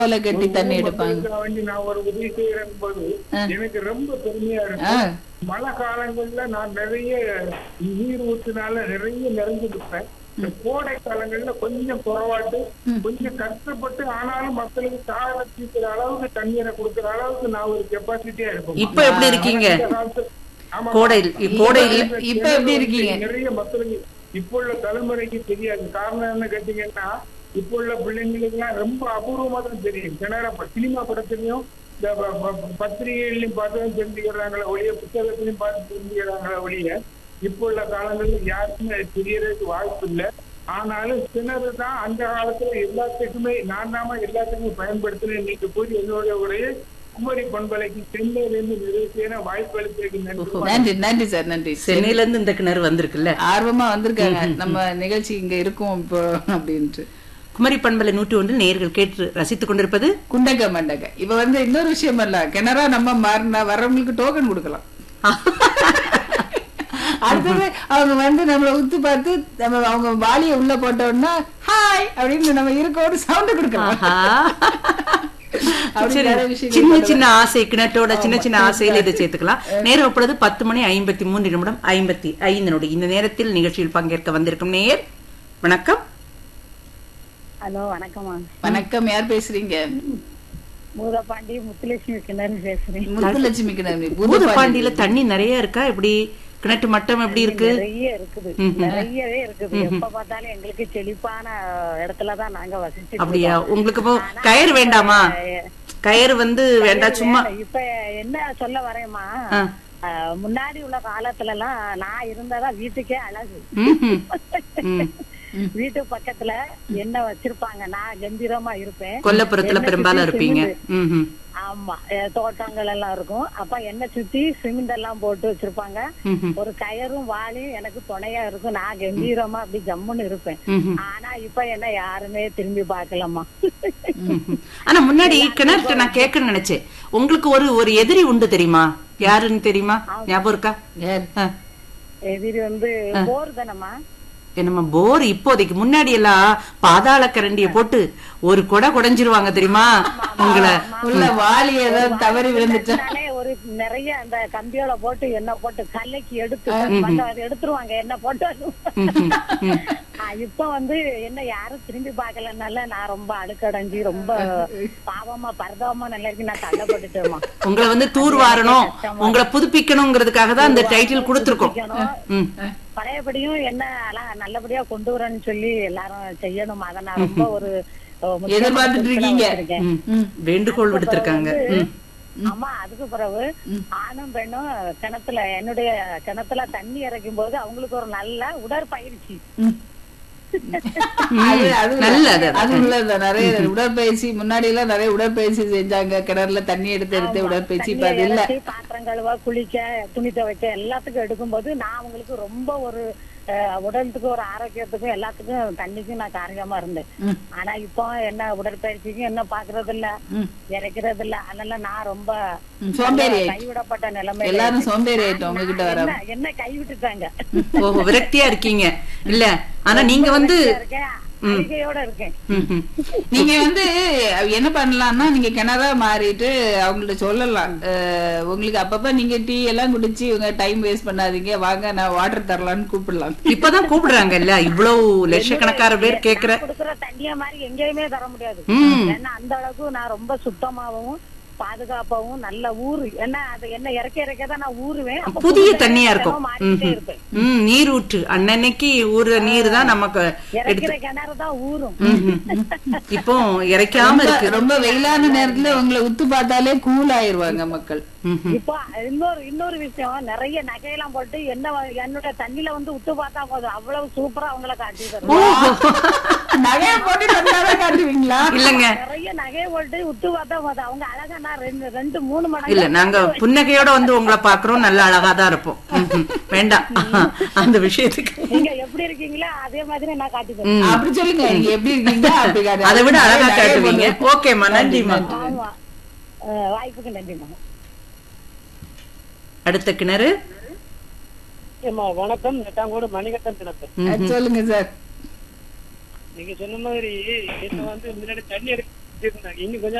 போல கட்டி தண்ணி எடுப்பாங்க மக்களுக்காக வேண்டி நான் ஒரு உதவி செய்யறேன் போது ஆ. எனக்கு ரொம்ப பெருமையா ஆ. இருக்கும் மழை காலங்கள்ல நான் நிறைய நீர் ஊத்துனால நிறைய நிறைஞ்சிருப்பேன் இந்த கோடை காலங்கள்ல கொஞ்சம் குறவாட்டு கொஞ்சம் கஷ்டப்பட்டு ஆனாலும் மக்களுக்கு தாழ தீர்க்கிற அளவுக்கு தண்ணீரை கொடுக்கிற அளவுக்கு நான் ஒரு கெப்பாசிட்டியா இருப்பேன் இப்ப எப்படி இருக்கீங்க இந்த காலத்து- ஆமா. கோடையில் கோடையில் இப்ப- இப்ப எப்படி இருக்கீங்க? நிறைய மக்களுக்கு இப்ப உள்ள தலைமுறைக்கு தெரியாது காரணம் என்ன கேட்டீங்கன்னா இப்ப உள்ள பிள்ளைங்களுக்கு எல்லாம் ரொம்ப அபூர்வமா தான் தெரியும் கிணற சினிமா படத்துலயும் இந்த ப- ப- பத்திரிகைகள்லயும் பார்த்து தான் தெரிஞ்சுக்கிறாங்களே ஒழிய புத்தகத்திலையும் பார்த்து தெரிஞ்சுக்கிறாங்களே ஒழிய இப்ப உள்ள காலங்கள்ல யாருக்குமே அது தெரியறதுக்கு வாய்ப்பு இல்லை ஆனாலும் கிணறு தான் அந்த காலத்துல எல்லாத்துக்குமே நான் நாம எல்லாத்துக்குமே பயன்படுத்தினேன் நீங்க போய் என்னுடைய உடைய குமரி பண்பலைக்கு சென்னையில இருந்து நிறைய செய்ய வாய்ப்பு அளித்ததுக்கு நன்றி நன்றி நன்றி சார் நன்றி சென்னையில இருந்து இந்த கிணறு வந்திருக்குல்ல ஆர்வமா வந்திருக்காங்க நம்ம நிகழ்ச்சி இங்க இருக்கும் இப்போ அப்படின்ட்டு குமரி பண்பலை நூற்றி ஒன்றில் நேயர்கள் கேட்டு ரசித்துக் கொண்டிருப்பது குண்டக்க மண்டக்க இப்ப வந்து இன்னொரு விஷயம் அல்ல கிணறா நம்ம மாறினா வர்றவங்களுக்கு டோக்கன் கொடுக்கலாம் அடுத்தது அவங்க வந்து நம்மள உத்து பார்த்து நம்ம அவங்க வாளிய உள்ள போட்டோம்னா ஹாய் அப்படின்னு நம்ம இருக்கோடு சவுண்ட் கொடுக்கலாம் ஆஹா. அப்படி சரி, நிறைய விஷயங்கள் சின்ன பண்ணுவேன். சின்ன ஆசை கிணற்றோட சின்ன சின்ன ஆசையில இதை சேர்த்துக்கலாம் நேரம் அப்பொழுது பத்து மணி ஐம்பத்தி மூன்று நிமிடம் ஐம்பத்தி ஐந்து நொடி இந்த நேரத்தில் நிகழ்ச்சியில் பங்கேற்க வந்திருக்கும் நேயர் வணக்கம் ஹலோ வணக்கம்மா வணக்கம் யார் பேசுறீங்க மூதப்பாண்டி முத்துலட்சுமி கிணறு பேசுறேன் முத்துலட்சுமி கிணறு பூதப்பாண்டியில தண்ணி நிறைய இருக்கா எப்படி கிணற்று மட்டம் எப்படி இருக்கு நிறைய இருக்குது நிறையவே இருக்குது எப்ப பார்த்தாலும் எங்களுக்கு செழிப்பான இடத்துலதான் நாங்க வசிச்சு அப்படியா உங்களுக்கு இப்போ கயிறு வேண்டாமா கயிறு வந்து வேண்டாம் சும்மா இப்ப என்ன சொல்ல வரேம்மா ஆ. அஹ், முன்னாடி உள்ள காலத்துல எல்லாம் நான் இருந்தாதான் வீட்டுக்கே அழகு ம்ஹும். ம். வீட்டு பக்கத்துல என்ன வச்சிருப்பாங்க நான் கம்பீரமா இருப்பேன் கொல்லப்புறத்துல என்னை பெரும்பாலும் சுத்தி இருப்பீங்க சிமெண்ட். ம்ஹும். ஆமா அஹ், தோட்டங்கள் எல்லாம் இருக்கும் அப்ப என்ன சுத்தி சிமெண்ட் எல்லாம் போட்டு வச்சிருப்பாங்க ம்ஹும். ஒரு கயரும் வாளியும் எனக்கு துணையா இருக்கும் நான் கம்பீரமா அப்படி ஜம்முன்னு இருப்பேன் ம்ஹும். ஆனா இப்ப என்ன யாருமே திரும்பி பார்க்கலாமா ம்ஹும். ஆனா முன்னாடி கிணற்று நான் கேட்கணும்னு நினைச்சேன் உங்களுக்கு ஒரு ஒரு எதிரி உண்டு தெரியுமா யாருன்னு தெரியுமா ஞாபகம் இருக்கா யார்? ஆ. எதிரி வந்து போர் தானம்மா என்னம்மா போர் இப்போதைக்கு முன்னாடி எல்லாம் பாதாள கரண்டிய போட்டு ஒரு கொடை குடைஞ்சிருவாங்க தெரியுமா உங்களை உள்ள வாளி ஏதாவது தவறி விழுந்துட்டா நானே ஒரு நிறைய அந்த கம்பியோட போட்டு என்ன போட்டு கல்லைக்கு எடுத்து வந்து அதை எடுத்துருவாங்க என்ன போட்டு ம்ஹும். ம். ஆ, இப்ப வந்து என்ன யாரும் திரும்பி பார்க்கலனால நான் ரொம்ப அழுக்கடைஞ்சு ரொம்ப பாவமா பரிதாபமா நல்லா இருக்கு நான் தள்ளப்பட்டுட்டேம்மா உங்களை வந்து தூர் வாரணும் உங்களை புதுப்பிக்கணுங்கிறதுக்காக தான் இந்த டைட்டில் கொடுத்துருக்கோம் ம். பழையபடியும் என்ன அழகா நல்லபடியா கொண்டு வரேன்னு சொல்லி எல்லாரும் செய்யணும் அதை நான் ரொம்ப ஒரு அஹ், முக்கியமான எதிர்பார்த்துட்டு குறிக்கோளா இருக்கீங்க. வச்சிருக்கேன். ம். வேண்டுகோள் விடுத்திருக்காங்க ம். ஆமா அதுக்கு பிறகு ஆணும் பெண்ணும் கிணத்துல என்னுடைய கிணத்துல தண்ணி இறைக்கும் போது அவங்களுக்கு ஒரு நல்ல உடற்பயிற்சி அது அது நல்லது அது. அது உள்ளதுதான் நிறைய உடற்பயிற்சி முன்னாடி எல்லாம் நிறைய உடற்பயிற்சி செஞ்சாங்க கிணறுல தண்ணி எடுத்து எடுத்து உடற்பயிற்சி இப்ப அது தண்ணியை இல்ல இறைச்சி, பாத்திரம் கழுவ குளிக்க துணி துவைக்க எல்லாத்துக்கும் எடுக்கும்போது நான் அவங்களுக்கு ரொம்ப ஒரு அஹ், உடலுக்கு ஒரு ஆரோக்கியத்துக்கும் எல்லாத்துக்கும் தண்ணிக்கும் நான் காரியமா இருந்தேன் ஆனா இப்போ என்ன உடற்பயிற்சிக்கும் என்ன பாக்குறது இல்ல இறைக்கிறது இல்ல அதனால நான் ரொம்ப ம், சோம்பேறி ஆயிட்டு. கைவிடப்பட்ட நிலைமை எல்லாரும் சோம்பேறி ஆயிட்டோம் உங்ககிட்ட வர என்ன என்ன கைவிட்டுட்டாங்க ஓஹோ விரக்தியா இருக்கீங்க இல்ல ஆனா நீங்க வந்து இருக்கேன் அழுகையோட இருக்கேன் ம்ஹும். நீங்க வந்து என்ன பண்ணலாம்னா நீங்க கிணறா மாறிட்டு அவங்கள்ட்ட சொல்லலாம் அஹ், உங்களுக்கு அப்பப்ப நீங்க டீ எல்லாம் குடிச்சு இவங்க டைம் வேஸ்ட் பண்ணாதீங்க வாங்க நான் வாட்டர் தரலாம்னு கூப்பிடலாம் இப்பதான் கூப்பிடுறாங்க இல்ல இவ்வளவு லட்சக்கணக்கான பேர் கேக்குற நான் கொடுக்குற தண்ணிய மாதிரி எங்கேயுமே தர முடியாது ம். ஏன்னா அந்த அளவுக்கு நான் ரொம்ப சுத்தமாவும் பாதுகாப்பாவும் நல்ல ஊரு ஏன்னா அது என்ன இறக்க இறக்க தான் நான் ஊருவேன் அப்ப புதிய புதுசா தண்ணியா இருக்கும் தினமும் மாறிக்கிட்டே ம்ஹும். இருப்பேன் ம் நீர் ஊற்று அன்னன்னைக்கு ஊறுற நீர் தான் நமக்கு இறக்கிற கிணறு தான் ஊரும் ம்ஹும். இப்போ இறைக்காம ரொம்ப- இருக்கு ரொம்ப வெயிலான நேரத்துல உங்களை உத்து பார்த்தாலே கூல் ஆயிருவாங்க மக்கள் ம்ஹும். இப்போ இன்னொரு இன்னொரு விஷயம் நிறைய நகையெல்லாம் போட்டு என்ன வ- என்னோட தண்ணியில வந்து உத்து பார்த்தா போதும் அவ்வளவு சூப்பரா அவங்கள காட்டி தருவோம் நகைய போட்டு வந்தாதான் காட்டுவீங்களா இல்லங்க நிறைய நகையை போட்டு உத்து பார்த்தா போதும் அவங்க அழகா நான் ரெண்டு ரெண்டு மூணு மடங்கு இல்ல நாங்க புன்னகையோட வந்து உங்களை பாக்குறோம் நல்ல அழகா தான் இருப்போம் ம்ஹும். வேண்டாம் அந்த விஷயத்துக்கு நீங்க எப்படி இருக்கீங்களோ அதே மாதிரி நான் காட்டி தருவேன் ம். அப்படி சொல்லுங்க நீங்க எப்படி இருக்கீங்க அப்படி காட்டு. அதை விட அழகா நகைய காட்டுவீங்க போட்டு- ஓகேம்மா நன்றிம்மா ஆமா அஹ் வாய்ப்புக்கு நன்றிம்மா அடுத்த கிணறு ஏம்மா வணக்கம் நெட்டாங்கோடு மணிகண்டன் தினத்தன் அஹ் சொல்லுங்க சார் நீங்க சொன்ன மாதிரி இப்ப வந்து முன்னாடி தண்ணி எடுக்க வச்சிருந்தேன் இன்னும் கொஞ்ச